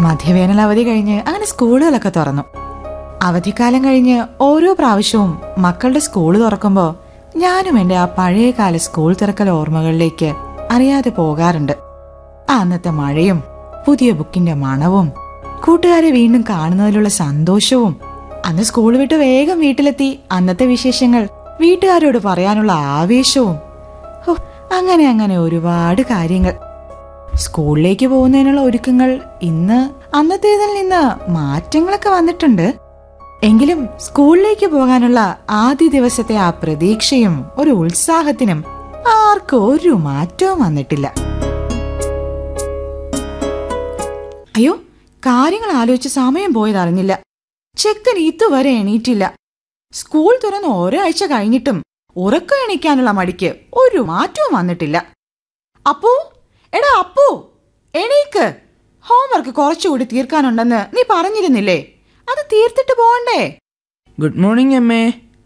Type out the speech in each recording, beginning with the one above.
മധ്യവേനൽ അവധി കഴിഞ്ഞ് അങ്ങനെ സ്കൂളുകളൊക്കെ തുറന്നു അവധിക്കാലം കഴിഞ്ഞ് ഓരോ പ്രാവശ്യവും മക്കളുടെ സ്കൂൾ തുറക്കുമ്പോ ഞാനും എന്റെ ആ പഴയകാല സ്കൂൾ തുറക്കൽ ഓർമ്മകളിലേക്ക് അറിയാതെ പോകാറുണ്ട് ആ അന്നത്തെ മഴയും പുതിയ ബുക്കിന്റെ മണവും കൂട്ടുകാരെ വീണ്ടും കാണുന്നതിലുള്ള സന്തോഷവും അന്ന് സ്കൂൾ വിട്ട് വേഗം വീട്ടിലെത്തി അന്നത്തെ വിശേഷങ്ങൾ വീട്ടുകാരോട് പറയാനുള്ള ആവേശവും ഹോ, അങ്ങനെ അങ്ങനെ ഒരുപാട് കാര്യങ്ങൾ സ്കൂളിലേക്ക് പോകുന്നതിനുള്ള ഒരുക്കങ്ങൾ ഇന്ന് അന്നത്തേതിൽ നിന്ന് മാറ്റങ്ങളൊക്കെ വന്നിട്ടുണ്ട് എങ്കിലും സ്കൂളിലേക്ക് പോകാനുള്ള ആദ്യ ദിവസത്തെ ആ പ്രതീക്ഷയും ഒരു ഉത്സാഹത്തിനും ആർക്കും ഒരു മാറ്റവും വന്നിട്ടില്ല അയ്യോ കാര്യങ്ങൾ ആലോചിച്ച് സമയം പോയത് അറിഞ്ഞില്ല ചെക്കൻ ഇതുവരെ എണീറ്റില്ല സ്കൂൾ തുറന്ന് ഒരാഴ്ച കഴിഞ്ഞിട്ടും ഉറക്കം എണീക്കാനുള്ള മടിക്ക് ഒരു മാറ്റവും വന്നിട്ടില്ല അപ്പു എടാ അപ്പു എണീക്ക് ഹോംവർക്ക് കുറച്ചുകൂടി തീർക്കാനുണ്ടെന്ന് നീ പറഞ്ഞിരുന്നില്ലേ അത് തീർത്തിട്ട് പോകണ്ടേ ഗുഡ് മോർണിംഗ് അമ്മേ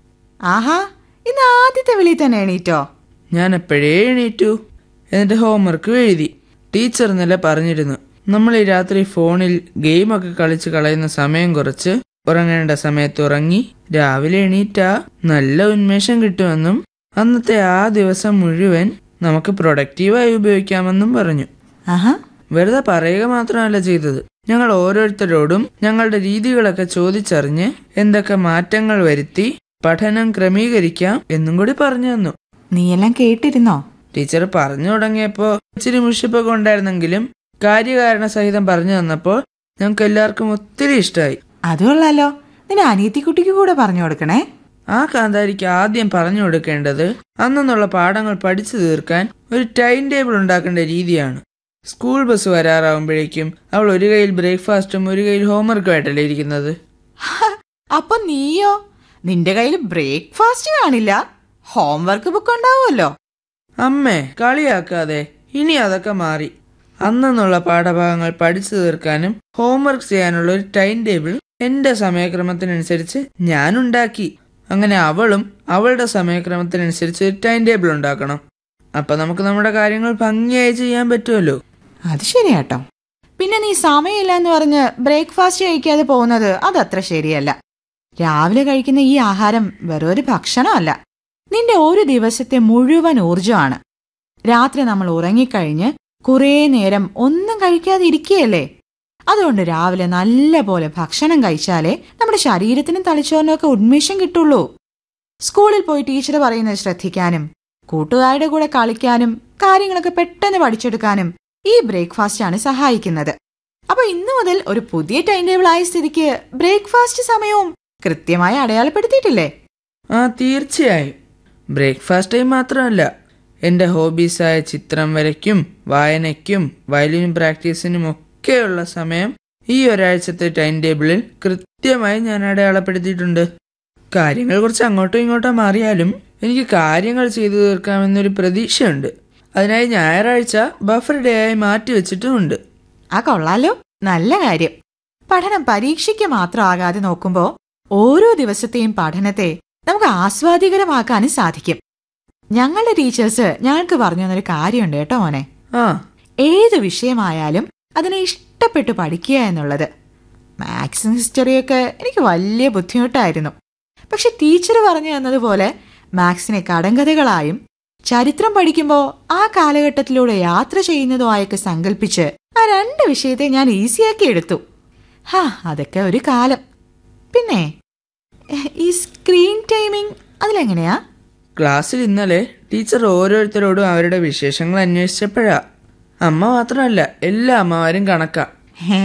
ആഹാ ഇന്ന് ആദ്യത്തെ വിളി തന്നെ എണീറ്റോ ഞാൻ എപ്പോഴേ എണീറ്റു എന്നിട്ട് ഹോംവർക്ക് എഴുതി ടീച്ചർ ഇന്നലെ പറഞ്ഞിരുന്നു നമ്മൾ ഈ രാത്രി ഫോണിൽ ഗെയിമൊക്കെ കളിച്ച് കളയുന്ന സമയം കുറച്ച് ഉറങ്ങേണ്ട സമയത്ത് ഉറങ്ങി രാവിലെ എണീറ്റാ നല്ല ഉന്മേഷം കിട്ടുമെന്നും അന്നത്തെ ആ ദിവസം മുഴുവൻ നമുക്ക് പ്രൊഡക്റ്റീവായി ഉപയോഗിക്കാമെന്നും പറഞ്ഞു ആഹാ വെറുതെ പറയുക മാത്രമല്ല ചെയ്തത് ഞങ്ങൾ ഓരോരുത്തരോടും ഞങ്ങളുടെ രീതികളൊക്കെ ചോദിച്ചറിഞ്ഞ് എന്തൊക്കെ മാറ്റങ്ങൾ വരുത്തി പഠനം ക്രമീകരിക്കാം എന്നും കൂടി പറഞ്ഞു തന്നു നീയെല്ലാം കേട്ടിരുന്നോ ടീച്ചർ പറഞ്ഞു തുടങ്ങിയപ്പോ ഇച്ചിരി മുഷിപ്പൊക്കെ ഉണ്ടായിരുന്നെങ്കിലും കാര്യകാരണ സഹിതം പറഞ്ഞു തന്നപ്പോൾ ഞങ്ങൾക്ക് എല്ലാവർക്കും ഒത്തിരി ഇഷ്ടമായി അതുകൊള്ളാലോ നിന്റെ അനിയത്തിക്കുട്ടിക്ക് കൂടെ പറഞ്ഞു കൊടുക്കണേ ആ കാന്താരിക്ക് ആദ്യം പറഞ്ഞു കൊടുക്കേണ്ടത് അന്നുള്ള പാഠങ്ങൾ പഠിച്ചു തീർക്കാൻ ഒരു ടൈം ടേബിൾ ഉണ്ടാക്കേണ്ട രീതിയാണ് സ്കൂൾ ബസ് വരാറാവുമ്പോഴേക്കും അവൾ ഒരു കയ്യിൽ ബ്രേക്ക്ഫാസ്റ്റും ഒരു കയ്യിൽ ഹോംവർക്കുമായിട്ടല്ലേ ഇരിക്കുന്നത് ഹ, അപ്പൊ നീയോ നിന്റെ കയ്യിൽ ബ്രേക്ക്ഫാസ്റ്റ് കാണില്ല ഹോംവർക്ക് ബുക്ക് ഉണ്ടാവുമല്ലോ അമ്മേ കളിയാക്കാതെ ഇനി അതൊക്കെ മാറി അന്നുള്ള പാഠഭാഗങ്ങൾ പഠിച്ചു തീർക്കാനും ഹോംവർക്ക് ചെയ്യാനുള്ള ഒരു ടൈം ടേബിൾ എന്റെ സമയക്രമത്തിനനുസരിച്ച് ഞാൻ ഉണ്ടാക്കി അങ്ങനെ അവളും അവളുടെ സമയക്രമത്തിനനുസരിച്ച് ഒരു ടൈം ടേബിൾ ഉണ്ടാക്കണം അപ്പൊ നമുക്ക് നമ്മുടെ കാര്യങ്ങൾ ഭംഗിയായി ചെയ്യാൻ പറ്റുമല്ലോ അത് ശരിയാട്ടോ പിന്നെ നീ സമയമില്ല എന്ന് പറഞ്ഞ് ബ്രേക്ക്ഫാസ്റ്റ് കഴിക്കാതെ പോകുന്നത് അതത്ര ശരിയല്ല രാവിലെ കഴിക്കുന്ന ഈ ആഹാരം വെറൊരു ഭക്ഷണമല്ല നിന്റെ ഒരു ദിവസത്തെ മുഴുവൻ ഊർജമാണ് രാത്രി നമ്മൾ ഉറങ്ങിക്കഴിഞ്ഞ് കുറേ നേരം ഒന്നും കഴിക്കാതെ ഇരിക്കുകയല്ലേ അതുകൊണ്ട് രാവിലെ നല്ല പോലെ ഭക്ഷണം കഴിച്ചാലേ നമ്മുടെ ശരീരത്തിനും തലച്ചോറിനും ഒക്കെ ഉന്മേഷം കിട്ടുള്ളൂ സ്കൂളിൽ പോയി ടീച്ചർ പറയുന്നത് ശ്രദ്ധിക്കാനും കൂട്ടുകാരുടെ കൂടെ കളിക്കാനും കാര്യങ്ങളൊക്കെ പെട്ടെന്ന് പഠിച്ചെടുക്കാനും ഈ ബ്രേക്ക്ഫാസ്റ്റ് ആണ് സഹായിക്കുന്നത് അപ്പൊ ഇന്നു മുതൽ ഒരു പുതിയ ടൈം ടേബിൾ ആയ സ്ഥിതിക്ക് ബ്രേക്ക്ഫാസ്റ്റ് സമയവും കൃത്യമായി അടയാളപ്പെടുത്തിയിട്ടില്ലേ ആ തീർച്ചയായും ബ്രേക്ക്ഫാസ്റ്റ് ടൈം മാത്രമല്ല എൻ്റെ ഹോബീസായ ചിത്രം വരയ്ക്കും വായനയ്ക്കും വയലിൻ പ്രാക്ടീസിനും ഒക്കെയുള്ള സമയം ഈ ഒരാഴ്ചത്തെ ടൈം ടേബിളിൽ കൃത്യമായി ഞാൻ അടയാളപ്പെടുത്തിയിട്ടുണ്ട് കാര്യങ്ങൾ കുറച്ച് അങ്ങോട്ടോ ഇങ്ങോട്ടോ മാറിയാലും എനിക്ക് കാര്യങ്ങൾ ചെയ്തു തീർക്കാമെന്നൊരു പ്രതീക്ഷയുണ്ട് അതിനായി ഞായറാഴ്ച ബഫർ ഡേ ആയി മാറ്റി വെച്ചിട്ടുമുണ്ട് ആ കൊള്ളാലോ നല്ല കാര്യം പഠനം പരീക്ഷയ്ക്ക് മാത്രമാകാതെ നോക്കുമ്പോ ഓരോ ദിവസത്തെയും പഠനത്തെ നമുക്ക് ആസ്വാദികരമാക്കാനും സാധിക്കും ഞങ്ങളുടെ ടീച്ചേഴ്സ് ഞങ്ങൾക്ക് പറഞ്ഞു തന്നൊരു കാര്യമുണ്ട് കേട്ടോ മോനെ ആ ഏത് വിഷയമായാലും അതിനെ ഇഷ്ടപ്പെട്ട് പഠിക്കുക എന്നുള്ളത് മാത്സും ഹിസ്റ്ററിയൊക്കെ എനിക്ക് വലിയ ബുദ്ധിമുട്ടായിരുന്നു പക്ഷെ ടീച്ചർ പറഞ്ഞു തന്നതുപോലെ മാത്സിനെ കടങ്കഥകളായും ചരിത്രം പഠിക്കുമ്പോൾ ആ കാലഘട്ടത്തിലൂടെ യാത്ര ചെയ്യുന്നതുമായൊക്കെ സങ്കല്പിച്ച് ആ രണ്ട് വിഷയത്തെ ഞാൻ ഈസിയാക്കി എടുത്തു ഹാ അതൊക്കെ ഒരു കാലം പിന്നെ എഹ്, ഈ സ്ക്രീൻ ടൈമിംഗ് അതിലെങ്ങനെയാ ക്ലാസ്സിൽ ഇന്നലെ ടീച്ചർ ഓരോരുത്തരോടും അവരുടെ വിശേഷങ്ങൾ അന്വേഷിച്ചപ്പോഴാ അമ്മ മാത്രമല്ല എല്ലാ അമ്മമാരും കണക്കാ ഹേ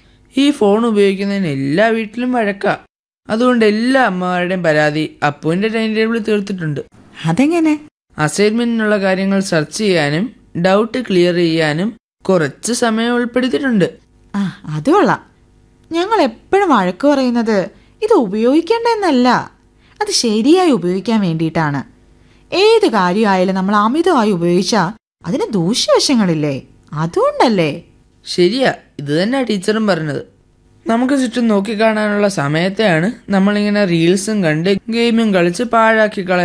ഈ ഫോൺ ഉപയോഗിക്കുന്നതിന് എല്ലാ വീട്ടിലും വഴക്കാ അതുകൊണ്ട് എല്ലാ അമ്മമാരുടെയും പരാതി അപ്പുവിന്റെ ടൈം ടേബിൾ തീർത്തിട്ടുണ്ട് അതെങ്ങനെ അസൈൻമെന്റിനുള്ള കാര്യങ്ങൾ സെർച്ച് ചെയ്യാനും ഡൗട്ട് ക്ലിയർ ചെയ്യാനും കുറച്ച് സമയം ഉൾപ്പെടുത്തിയിട്ടുണ്ട് ആ അത് കൊള്ളാം ഞങ്ങൾ എപ്പോഴും വഴക്ക് പറയുന്നത് ഇത് ഉപയോഗിക്കേണ്ടെന്നല്ല അത് ശരിയായി ഉപയോഗിക്കാൻ വേണ്ടിയിട്ടാണ് ഏത് കാര്യമായാലും നമ്മൾ അമിതമായി ഉപയോഗിച്ചാൽ അതിന് ദൂഷ്യവശങ്ങളില്ലേ അതുകൊണ്ടല്ലേ ശരിയാ ഇത് തന്നെ ടീച്ചറും പറഞ്ഞത് നമുക്ക് ചുറ്റും നോക്കിക്കാണാനുള്ള സമയത്തെയാണ് നമ്മളിങ്ങനെ റീൽസും കണ്ട് ഗെയിമും കളിച്ച് പാഴാക്കി കളയുന്നത്